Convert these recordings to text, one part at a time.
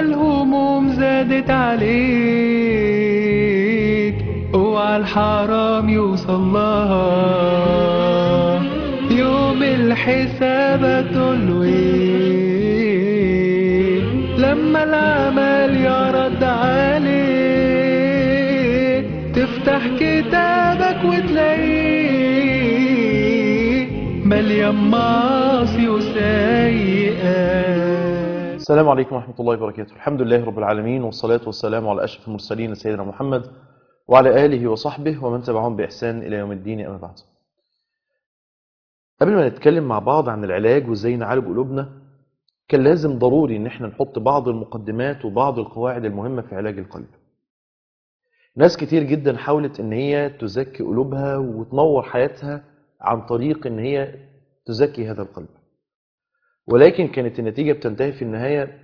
الهموم زادت عليك اوعى الحرام يوصل لها يوم الحساب هتقوله ايه لما العمل يرد عليك تفتح كتابك وتلاقيه مليان معاصي وسيئات السلام عليكم ورحمة الله وبركاته الحمد لله رب العالمين والصلاة والسلام على أشرف المرسلين سيدنا محمد وعلى آله وصحبه ومن تبعهم بإحسان إلى يوم الدين أما بعد قبل ما نتكلم مع بعض عن العلاج وإزاي نعالج قلوبنا كان لازم ضروري إن احنا نحط بعض المقدمات وبعض القواعد المهمة في علاج القلب ناس كتير جدا حاولت إن هي تزكي قلوبها وتنور حياتها عن طريق إن هي تزكي هذا القلب ولكن كانت النتيجة بتنتهي في النهاية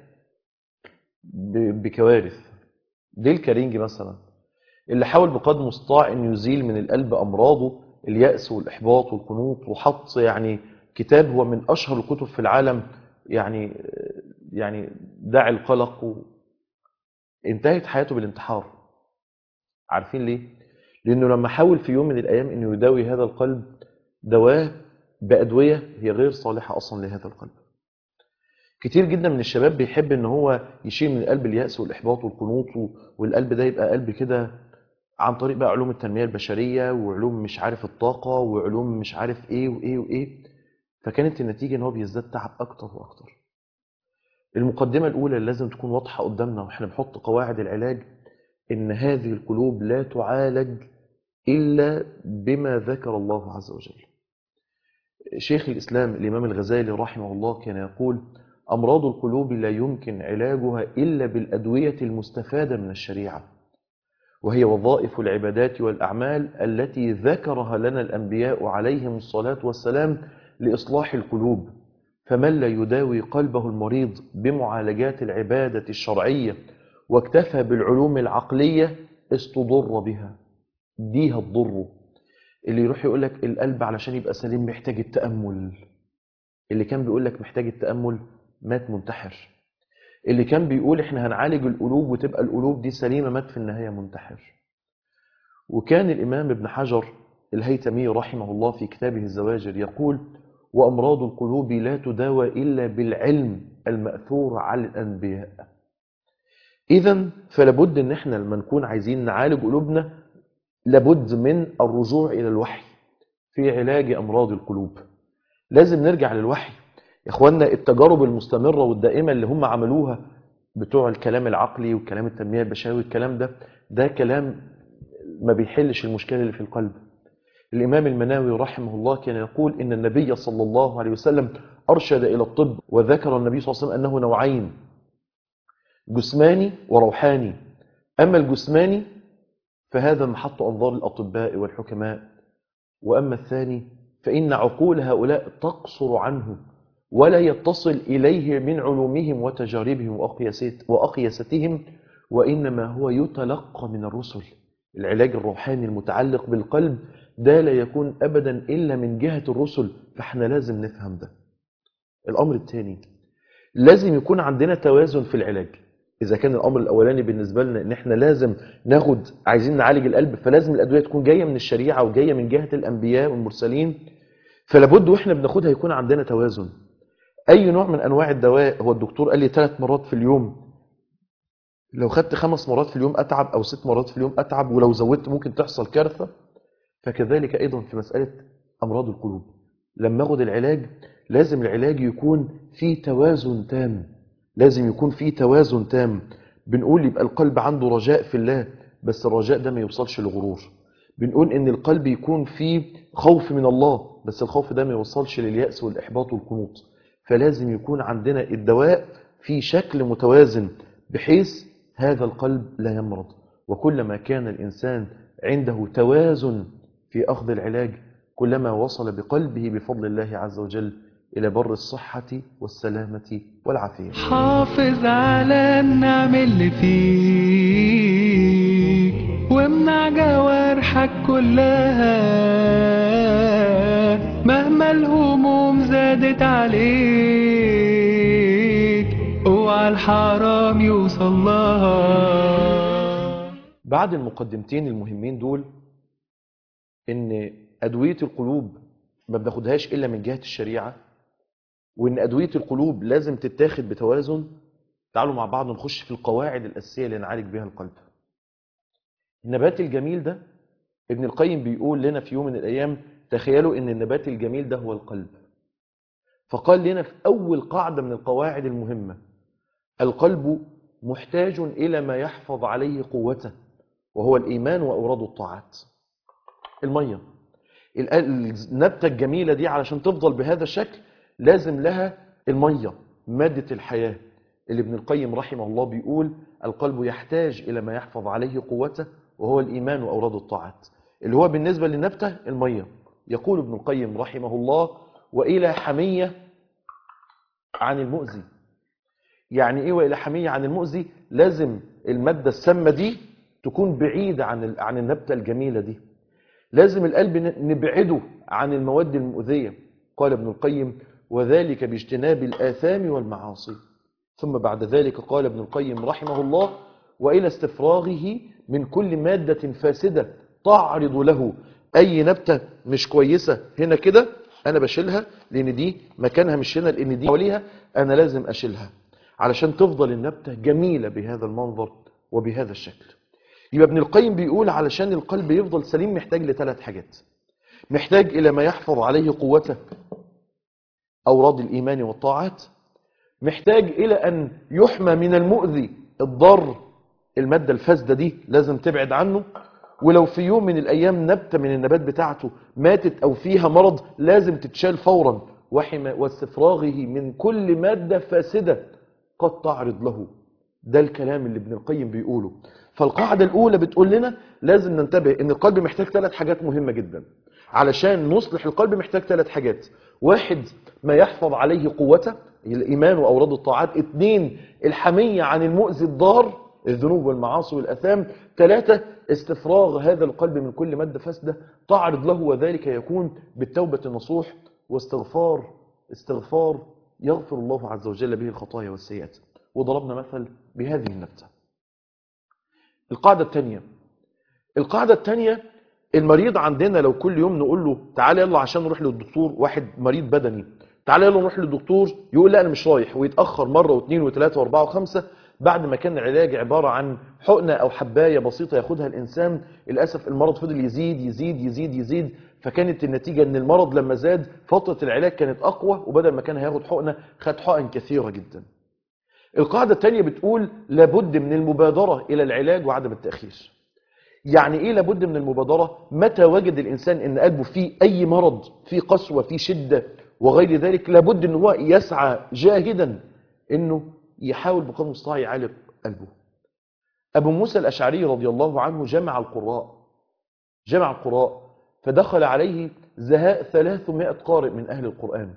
ب- بكوارث ديل كارينج مثلا اللي حاول بقدر المستطاع انه يزيل من القلب امراضه اليأس والاحباط والقنوط وحط يعني كتاب هو من اشهر الكتب في العالم يعني يعني داعي القلق و... انتهت حياته بالانتحار عارفين ليه؟ لانه لما حاول في يوم من الايام انه يداوي هذا القلب دواه بادويه هي غير صالحه اصلا لهذا القلب كتير جدا من الشباب بيحب ان هو يشيل من القلب اليأس والإحباط والقنوط و- والقلب ده يبقى قلب كده عن طريق بقى علوم التنمية البشرية وعلوم مش عارف الطاقة وعلوم مش عارف ايه وايه وايه فكانت النتيجة ان هو بيزداد تعب اكتر واكتر المقدمة الاولى اللي لازم تكون واضحة قدامنا واحنا بنحط قواعد العلاج ان هذه القلوب لا تعالج الا بما ذكر الله عز وجل شيخ الإسلام الإمام الغزالي رحمه الله كان يقول أمراض القلوب لا يمكن علاجها إلا بالأدوية المستفادة من الشريعة وهي وظائف العبادات والأعمال التي ذكرها لنا الأنبياء عليهم الصلاة والسلام لإصلاح القلوب فمن لا يداوي قلبه المريض بمعالجات العبادة الشرعية واكتفى بالعلوم العقلية استضر بها دي هتضره اللي يروح يقول لك القلب علشان يبقى سليم محتاج التأمل اللي كان بيقول لك محتاج التأمل مات منتحر اللي كان بيقول احنا هنعالج القلوب وتبقى القلوب دي سليمة مات في النهاية منتحر وكان الإمام ابن حجر الهيتمي رحمه الله في كتابه الزواجر يقول وأمراض القلوب لا تداوى إلا بالعلم المأثور على الأنبياء إذا فلابد إن احنا لما نكون عايزين نعالج قلوبنا لابد من الرجوع إلى الوحي في علاج أمراض القلوب لازم نرجع للوحي يا إخوانا التجارب المستمرة والدائمة اللي هم عملوها بتوع الكلام العقلي والكلام التنمية البشري والكلام ده ده كلام ما بيحلش المشكلة اللي في القلب الإمام المناوي رحمه الله كان يقول إن النبي صلى الله عليه وسلم أرشد إلى الطب وذكر النبي صلى الله عليه وسلم أنه نوعين جسماني وروحاني أما الجسماني فهذا محط أنظار الأطباء والحكماء وأما الثاني فإن عقول هؤلاء تقصر عنه ولا يتصل إليه من علومهم وتجاربهم وأقياست- وأقياستهم وإنما هو يتلقى من الرسل العلاج الروحاني المتعلق بالقلب ده لا يكون أبدا إلا من جهة الرسل فإحنا لازم نفهم ده الأمر الثاني لازم يكون عندنا توازن في العلاج إذا كان الأمر الأولاني بالنسبة لنا إن إحنا لازم ناخد عايزين نعالج القلب فلازم الأدوية تكون جاية من الشريعة وجاية من جهة الأنبياء والمرسلين فلابد وإحنا بناخدها يكون عندنا توازن أي نوع من أنواع الدواء هو الدكتور قال لي ثلاث مرات في اليوم لو خدت خمس مرات في اليوم أتعب أو ست مرات في اليوم أتعب ولو زودت ممكن تحصل كارثة فكذلك أيضا في مسألة أمراض القلوب لما أخد العلاج لازم العلاج يكون فيه توازن تام لازم يكون فيه توازن تام بنقول يبقى القلب عنده رجاء في الله بس الرجاء ده ما يوصلش لغرور بنقول ان القلب يكون فيه خوف من الله بس الخوف ده ما يوصلش لليأس والإحباط والقنوط فلازم يكون عندنا الدواء في شكل متوازن بحيث هذا القلب لا يمرض وكلما كان الإنسان عنده توازن في أخذ العلاج كلما وصل بقلبه بفضل الله عز وجل إلى بر الصحة والسلامة والعافية حافظ على النعم اللي فيك وامنع جوارحك كلها مهما الهموم زادت عليك اوعى الحرام يوصل لها بعد المقدمتين المهمين دول ان ادويه القلوب ما بناخدهاش الا من جهه الشريعه وان ادويه القلوب لازم تتاخد بتوازن تعالوا مع بعض نخش في القواعد الاساسيه اللي نعالج بها القلب النبات الجميل ده ابن القيم بيقول لنا في يوم من الايام تخيلوا ان النبات الجميل ده هو القلب فقال لنا في اول قاعده من القواعد المهمه القلب محتاج الى ما يحفظ عليه قوته وهو الايمان واوراد الطاعات الميه ال- النبته الجميله دي علشان تفضل بهذا الشكل لازم لها الميه ماده الحياه اللي ابن القيم رحمه الله بيقول القلب يحتاج الى ما يحفظ عليه قوته وهو الايمان واوراد الطاعات اللي هو بالنسبه للنبته الميه يقول ابن القيم رحمه الله والى حميه عن المؤذي يعني ايه والى حميه عن المؤذي لازم الماده السامه دي تكون بعيده عن ال- عن النبته الجميله دي لازم القلب ن- نبعده عن المواد المؤذيه قال ابن القيم وذلك باجتناب الاثام والمعاصي ثم بعد ذلك قال ابن القيم رحمه الله والى استفراغه من كل ماده فاسده تعرض له اي نبته مش كويسه هنا كده انا بشيلها لان دي مكانها مش هنا لان دي حواليها انا لازم اشيلها علشان تفضل النبته جميله بهذا المنظر وبهذا الشكل يبقى ابن القيم بيقول علشان القلب يفضل سليم محتاج لثلاث حاجات محتاج الى ما يحفظ عليه قوته اوراد الايمان والطاعات محتاج الى ان يحمى من المؤذي الضر الماده الفاسده دي لازم تبعد عنه ولو في يوم من الايام نبته من النبات بتاعته ماتت او فيها مرض لازم تتشال فورا وحمى واستفراغه من كل ماده فاسده قد تعرض له ده الكلام اللي ابن القيم بيقوله فالقاعده الاولى بتقول لنا لازم ننتبه ان القلب محتاج ثلاث حاجات مهمه جدا علشان نصلح القلب محتاج ثلاث حاجات واحد ما يحفظ عليه قوته الايمان واوراد الطاعات اثنين الحميه عن المؤذي الضار الذنوب والمعاصي والاثام ثلاثه استفراغ هذا القلب من كل ماده فاسده تعرض له وذلك يكون بالتوبه النصوح واستغفار استغفار يغفر الله عز وجل به الخطايا والسيئات وضربنا مثل بهذه النبته القاعده الثانيه القاعده الثانيه المريض عندنا لو كل يوم نقول له تعالى يلا عشان نروح للدكتور واحد مريض بدني تعالى يلا نروح للدكتور يقول لا انا مش رايح ويتاخر مره واثنين وثلاثه واربعه وخمسه بعد ما كان العلاج عباره عن حقنه او حبايه بسيطه ياخدها الانسان للاسف المرض فضل يزيد يزيد يزيد يزيد فكانت النتيجه ان المرض لما زاد فتره العلاج كانت اقوى وبدل ما كان هياخد حقنه خد حقن كثيره جدا القاعده الثانيه بتقول لابد من المبادره الى العلاج وعدم التاخير يعني ايه لابد من المبادره متى وجد الانسان ان قلبه فيه اي مرض فيه قسوه فيه شده وغير ذلك لابد ان هو يسعى جاهدا انه يحاول بقدر المستطاع يعالج قلبه ابو موسى الاشعري رضي الله عنه جمع القراء جمع القراء فدخل عليه زهاء 300 قارئ من اهل القران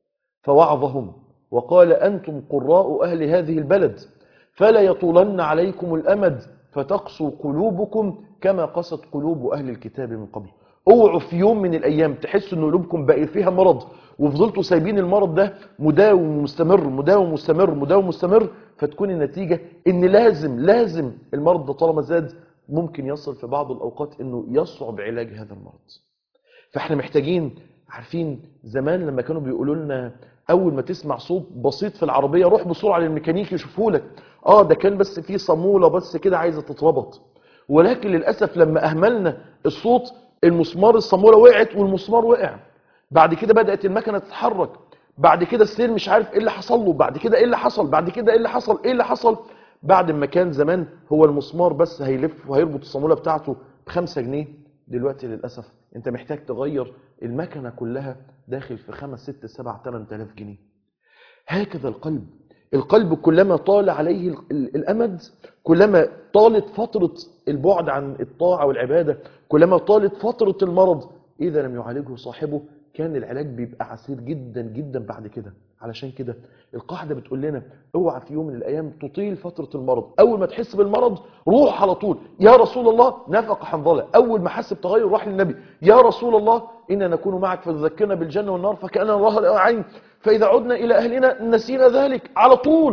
فوعظهم وقال انتم قراء اهل هذه البلد فلا يطولن عليكم الامد فتقسو قلوبكم كما قست قلوب اهل الكتاب من قبل اوعوا في يوم من الايام تحسوا ان قلوبكم بقى فيها مرض وفضلتوا سايبين المرض ده مداوم ومستمر مداوم مستمر مداوم مستمر فتكون النتيجه ان لازم لازم المرض ده طالما زاد ممكن يصل في بعض الاوقات انه يصعب علاج هذا المرض فاحنا محتاجين عارفين زمان لما كانوا بيقولوا لنا اول ما تسمع صوت بسيط في العربيه روح بسرعه للميكانيكي يشوفه لك اه ده كان بس فيه صاموله بس كده عايزه تتربط ولكن للاسف لما اهملنا الصوت المسمار الصاموله وقعت والمسمار وقع بعد كده بدات المكنه تتحرك بعد كده السير مش عارف ايه اللي حصل له بعد كده ايه اللي حصل بعد كده ايه اللي حصل ايه اللي حصل بعد ما كان زمان هو المسمار بس هيلف وهيربط الصاموله بتاعته بخمسة جنيه دلوقتي للاسف انت محتاج تغير المكنه كلها داخل في خمس ست سبع ثمان تلاف جنيه هكذا القلب القلب كلما طال عليه ال- ال- الامد كلما طالت فتره البعد عن الطاعه والعباده كلما طالت فتره المرض اذا لم يعالجه صاحبه كان العلاج بيبقى عسير جدا جدا بعد كده علشان كده القاعده بتقول لنا اوعى في يوم من الايام تطيل فتره المرض اول ما تحس بالمرض روح على طول يا رسول الله نفق حنظله اول ما حس بتغير راح للنبي يا رسول الله انا نكون معك فتذكرنا بالجنه والنار فكاننا نراها عين فاذا عدنا الى اهلنا نسينا ذلك على طول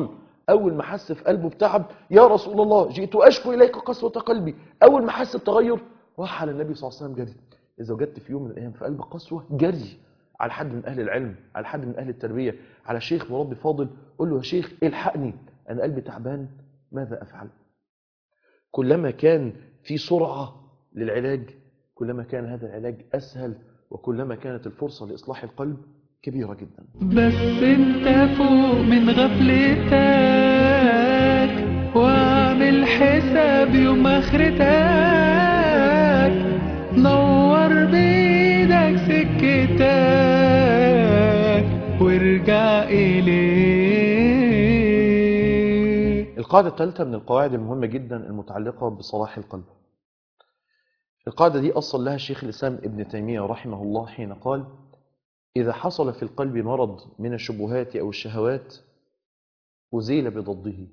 أول ما حس في قلبه بتعب يا رسول الله جئت أشكو إليك قسوة قلبي أول ما حس بتغير راح على النبي صلى الله عليه وسلم جري إذا وجدت في يوم من الأيام في قلبك قسوة جري على حد من أهل العلم على حد من أهل التربية على شيخ مربي فاضل قول له يا شيخ الحقني أنا قلبي تعبان ماذا أفعل كلما كان في سرعة للعلاج كلما كان هذا العلاج أسهل وكلما كانت الفرصة لإصلاح القلب كبيرة جدا بس انت فوق من غفلتك واعمل حساب يوم اخرتك نور بايدك سكتك وارجع اليه القاعدة الثالثة من القواعد المهمة جدا المتعلقة بصلاح القلب القاعدة دي أصل لها الشيخ الإسلام ابن تيمية رحمه الله حين قال إذا حصل في القلب مرض من الشبهات أو الشهوات أزيل بضده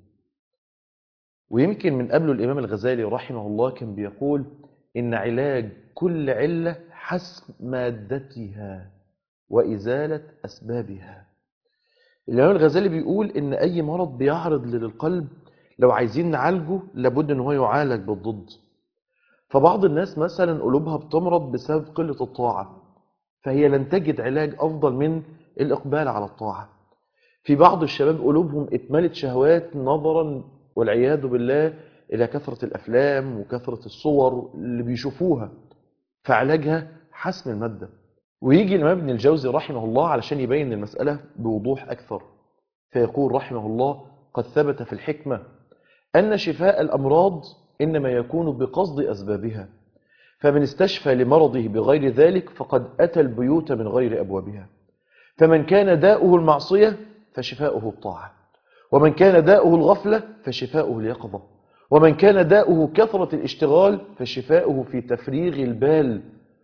ويمكن من قبله الإمام الغزالي رحمه الله كان بيقول إن علاج كل علة حسب مادتها وإزالة أسبابها الإمام الغزالي بيقول إن أي مرض بيعرض للقلب لو عايزين نعالجه لابد إن هو يعالج بالضد فبعض الناس مثلا قلوبها بتمرض بسبب قلة الطاعة فهي لن تجد علاج أفضل من الإقبال على الطاعة في بعض الشباب قلوبهم اتملت شهوات نظرا والعياذ بالله إلى كثرة الأفلام وكثرة الصور اللي بيشوفوها فعلاجها حسم المادة ويجي الإمام ابن الجوزي رحمه الله علشان يبين المسألة بوضوح أكثر فيقول رحمه الله قد ثبت في الحكمة أن شفاء الأمراض إنما يكون بقصد أسبابها فمن استشفى لمرضه بغير ذلك فقد أتى البيوت من غير أبوابها فمن كان داؤه المعصية فشفاؤه الطاعة ومن كان داؤه الغفلة فشفاؤه اليقظة ومن كان داؤه كثرة الاشتغال فشفاؤه في تفريغ البال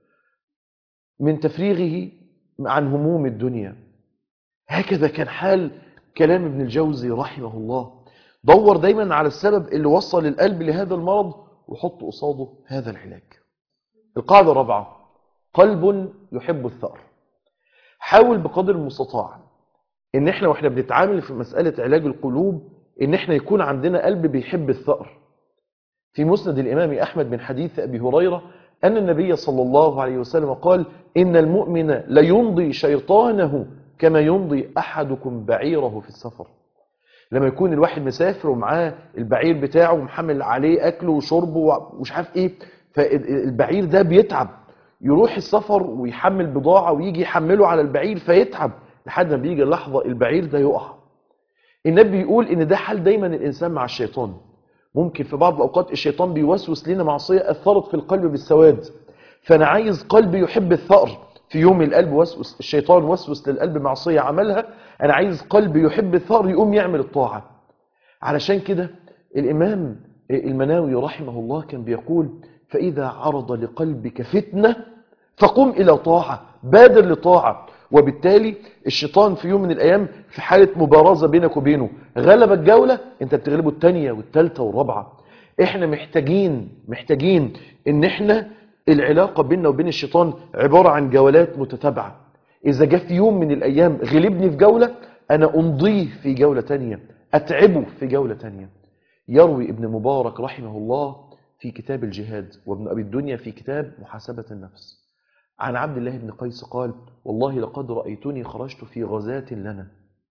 من تفريغه عن هموم الدنيا هكذا كان حال كلام ابن الجوزي رحمه الله دور دايما على السبب اللي وصل القلب لهذا المرض وحط قصاده هذا العلاج القاعدة الرابعة قلب يحب الثأر حاول بقدر المستطاع ان احنا واحنا بنتعامل في مسألة علاج القلوب ان احنا يكون عندنا قلب بيحب الثأر في مسند الإمام أحمد من حديث أبي هريرة أن النبي صلى الله عليه وسلم قال إن المؤمن ليمضي شيطانه كما يمضي أحدكم بعيره في السفر لما يكون الواحد مسافر ومعاه البعير بتاعه ومحمل عليه أكله وشربه ومش عارف إيه فالبعير ده بيتعب يروح السفر ويحمل بضاعة ويجي يحمله على البعير فيتعب لحد ما بيجي اللحظة البعير ده يقع النبي بيقول ان ده حال دايما الانسان مع الشيطان ممكن في بعض الاوقات الشيطان بيوسوس لنا معصية اثرت في القلب بالسواد فانا عايز قلبي يحب الثأر في يوم القلب وسوس الشيطان وسوس للقلب معصية عملها انا عايز قلبي يحب الثأر يقوم يعمل الطاعة علشان كده الامام المناوي رحمه الله كان بيقول فاذا عرض لقلبك فتنة فقم الى طاعة بادر لطاعة وبالتالي الشيطان في يوم من الأيام في حالة مبارزة بينك وبينه غلب الجولة انت بتغلبه الثانية والثالثة والرابعة احنا محتاجين محتاجين ان احنا العلاقة بيننا وبين الشيطان عبارة عن جولات متتابعة اذا جاء في يوم من الايام غلبني في جولة انا امضيه في جولة تانية اتعبه في جولة تانية يروي ابن مبارك رحمه الله في كتاب الجهاد وابن ابي الدنيا في كتاب محاسبة النفس عن عبد الله بن قيس قال والله لقد رأيتني خرجت في غزاة لنا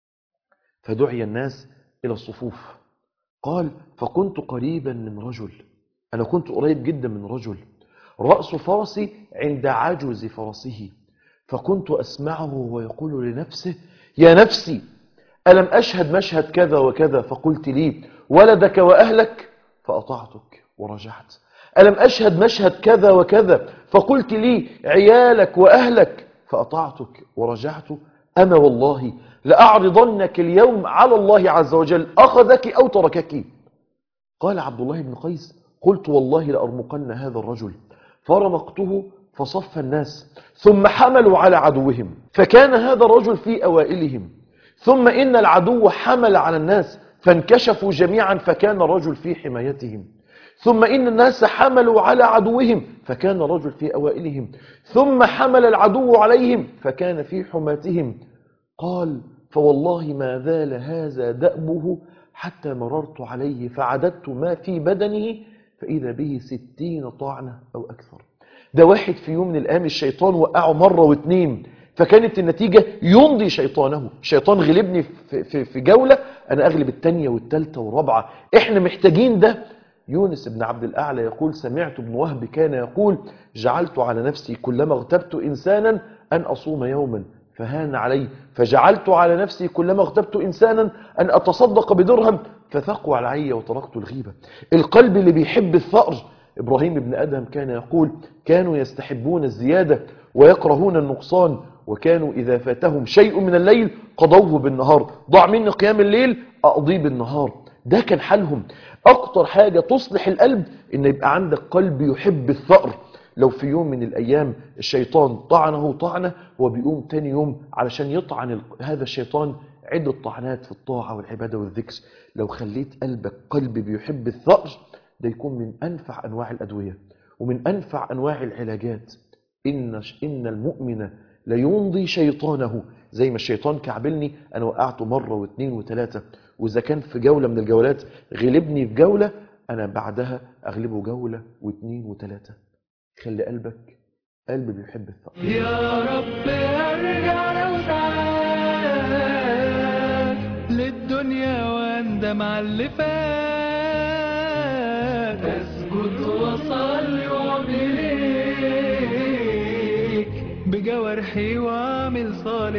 فدعي الناس إلى الصفوف قال فكنت قريبا من رجل أنا كنت قريب جدا من رجل رأس فرسي عند عجز فرسه فكنت أسمعه ويقول لنفسه يا نفسي ألم أشهد مشهد كذا وكذا فقلت لي ولدك وأهلك فأطعتك ورجعت ألم أشهد مشهد كذا وكذا فقلت لي عيالك وأهلك فأطعتك ورجعت أما والله لأعرضنك اليوم على الله عز وجل أخذك أو تركك قال عبد الله بن قيس قلت والله لأرمقن هذا الرجل فرمقته فصف الناس ثم حملوا على عدوهم فكان هذا الرجل في أوائلهم ثم إن العدو حمل على الناس فانكشفوا جميعا فكان الرجل في حمايتهم ثم إن الناس حملوا على عدوهم فكان رجل في أوائلهم ثم حمل العدو عليهم فكان في حماتهم قال فوالله ما زال هذا دأبه حتى مررت عليه فعددت ما في بدنه فإذا به ستين طعنة أو أكثر ده واحد في يوم من الأيام الشيطان وقعه مرة واثنين فكانت النتيجة يمضي شيطانه الشيطان غلبني في, في, في جولة أنا أغلب التانية والتالتة والرابعة إحنا محتاجين ده يونس بن عبد الأعلى يقول سمعت ابن وهب كان يقول جعلت على نفسي كلما اغتبت إنسانا أن أصوم يوما فهان علي فجعلت على نفسي كلما اغتبت إنسانا أن أتصدق بدرهم فثقوا علي وتركت الغيبة القلب اللي بيحب الثأر إبراهيم بن أدهم كان يقول كانوا يستحبون الزيادة ويكرهون النقصان وكانوا إذا فاتهم شيء من الليل قضوه بالنهار ضع مني قيام الليل أقضيه بالنهار ده كان حالهم أكتر حاجة تصلح القلب إن يبقى عندك قلب يحب الثأر لو في يوم من الأيام الشيطان طعنه طعنة هو بيقوم تاني يوم علشان يطعن ال- هذا الشيطان عدة طعنات في الطاعة والعبادة والذكر لو خليت قلبك قلب بيحب الثأر ده يكون من أنفع أنواع الأدوية ومن أنفع أنواع العلاجات إن, إن المؤمن ليمضي شيطانه زي ما الشيطان كعبلني أنا وقعته مرة واثنين وثلاثة وإذا كان في جولة من الجولات غلبني في جولة أنا بعدها أغلبه جولة واثنين وثلاثة خلي قلبك قلب بيحب الثقة يا رب ارجع لو ساعات للدنيا واندم على اللي فات اسجد واصلي واعمل إليك بجوارحي واعمل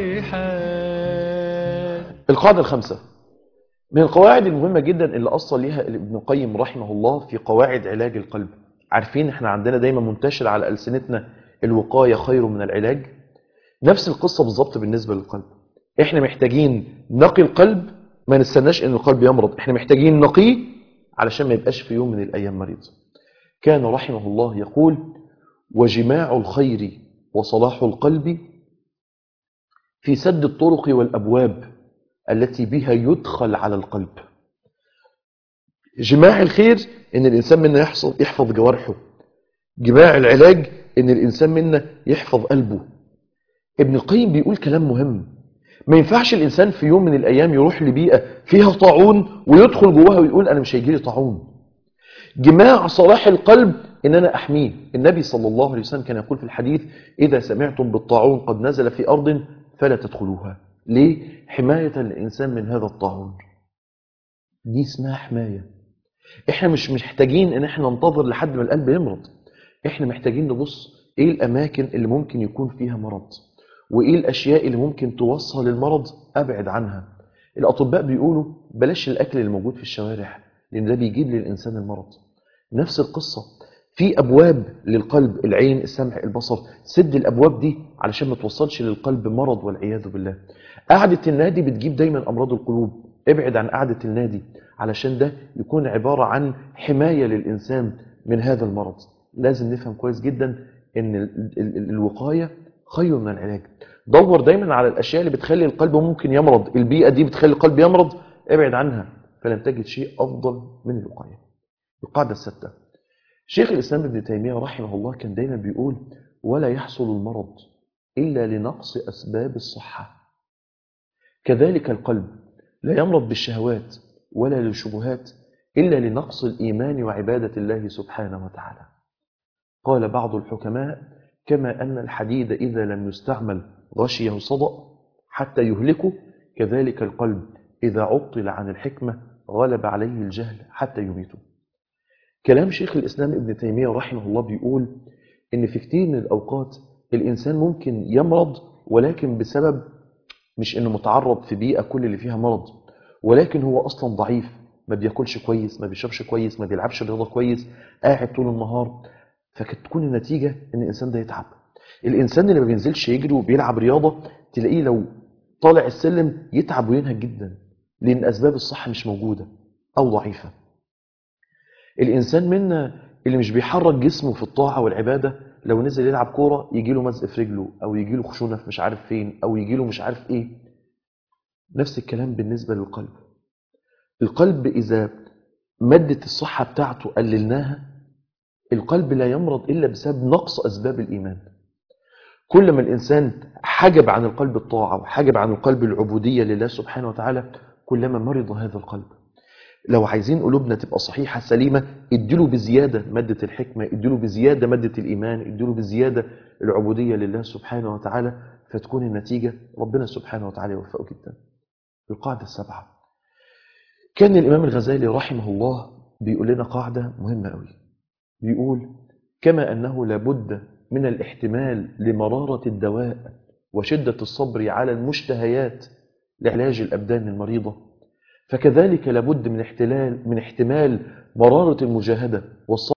صالحات القاعدة الخامسة من القواعد المهمة جدا اللي أصل ليها ابن القيم رحمه الله في قواعد علاج القلب عارفين احنا عندنا دايما منتشر على ألسنتنا الوقاية خير من العلاج نفس القصة بالظبط بالنسبة للقلب احنا محتاجين نقي القلب ما نستناش ان القلب يمرض احنا محتاجين نقيه علشان ما يبقاش في يوم من الأيام مريض كان رحمه الله يقول وجماع الخير وصلاح القلب في سد الطرق والأبواب التي بها يدخل على القلب جماع الخير ان الانسان منا يحفظ يحفظ جوارحه جماع العلاج ان الانسان منا يحفظ قلبه ابن القيم بيقول كلام مهم ما ينفعش الانسان في يوم من الايام يروح لبيئه فيها طاعون ويدخل جواها ويقول انا مش هيجي لي طاعون جماع صلاح القلب ان انا احميه النبي صلى الله عليه وسلم كان يقول في الحديث اذا سمعتم بالطاعون قد نزل في ارض فلا تدخلوها ليه حمايه الانسان من هذا الطاعون دي اسمها حمايه احنا مش محتاجين ان احنا ننتظر لحد ما القلب يمرض احنا محتاجين نبص ايه الاماكن اللي ممكن يكون فيها مرض وايه الاشياء اللي ممكن توصل المرض ابعد عنها الاطباء بيقولوا بلاش الاكل اللي موجود في الشوارع لان ده بيجيب للانسان المرض نفس القصه في ابواب للقلب العين السمع البصر سد الابواب دي علشان ما توصلش للقلب مرض والعياذ بالله قعده النادي بتجيب دايما امراض القلوب ابعد عن قعده النادي علشان ده يكون عباره عن حمايه للانسان من هذا المرض لازم نفهم كويس جدا ان ال- ال- ال- الوقايه خير من العلاج دور دايما على الاشياء اللي بتخلي القلب ممكن يمرض البيئه دي بتخلي القلب يمرض ابعد عنها فلن تجد شيء افضل من الوقايه القاعده السادسه شيخ الاسلام ابن تيميه رحمه الله كان دايما بيقول ولا يحصل المرض الا لنقص اسباب الصحه كذلك القلب لا يمرض بالشهوات ولا للشبهات الا لنقص الايمان وعباده الله سبحانه وتعالى قال بعض الحكماء كما أن الحديد إذا لم يستعمل غشيه صدأ حتى يهلكه كذلك القلب إذا عطل عن الحكمة غلب عليه الجهل حتى يميته كلام شيخ الإسلام ابن تيمية رحمه الله بيقول إن في كتير من الأوقات الإنسان ممكن يمرض ولكن بسبب مش إنه متعرض في بيئة كل اللي فيها مرض ولكن هو أصلا ضعيف ما بياكلش كويس ما بيشربش كويس ما بيلعبش رياضة كويس قاعد طول النهار فكانت تكون النتيجة ان الانسان ده يتعب الانسان اللي ما بينزلش يجري وبيلعب رياضة تلاقيه لو طالع السلم يتعب وينهك جدا لان اسباب الصحة مش موجودة او ضعيفة الانسان منا اللي مش بيحرك جسمه في الطاعة والعبادة لو نزل يلعب كورة يجي له مزق في رجله او يجي له خشونة في مش عارف فين او يجي له مش عارف ايه نفس الكلام بالنسبة للقلب القلب اذا مادة الصحة بتاعته قللناها القلب لا يمرض إلا بسبب نقص أسباب الإيمان كل ما الإنسان حجب عن القلب الطاعة وحجب عن القلب العبودية لله سبحانه وتعالى كلما مرض هذا القلب لو عايزين قلوبنا تبقى صحيحة سليمة ادلوا بزيادة مادة الحكمة ادلوا بزيادة مادة الإيمان ادلوا بزيادة العبودية لله سبحانه وتعالى فتكون النتيجة ربنا سبحانه وتعالى يوفقه جدا القاعدة السبعة كان الإمام الغزالي رحمه الله بيقول لنا قاعدة مهمة قوي بيقول كما أنه لابد من الاحتمال لمرارة الدواء وشدة الصبر على المشتهيات لعلاج الأبدان المريضة فكذلك لابد من احتلال من احتمال مرارة المجاهدة والصبر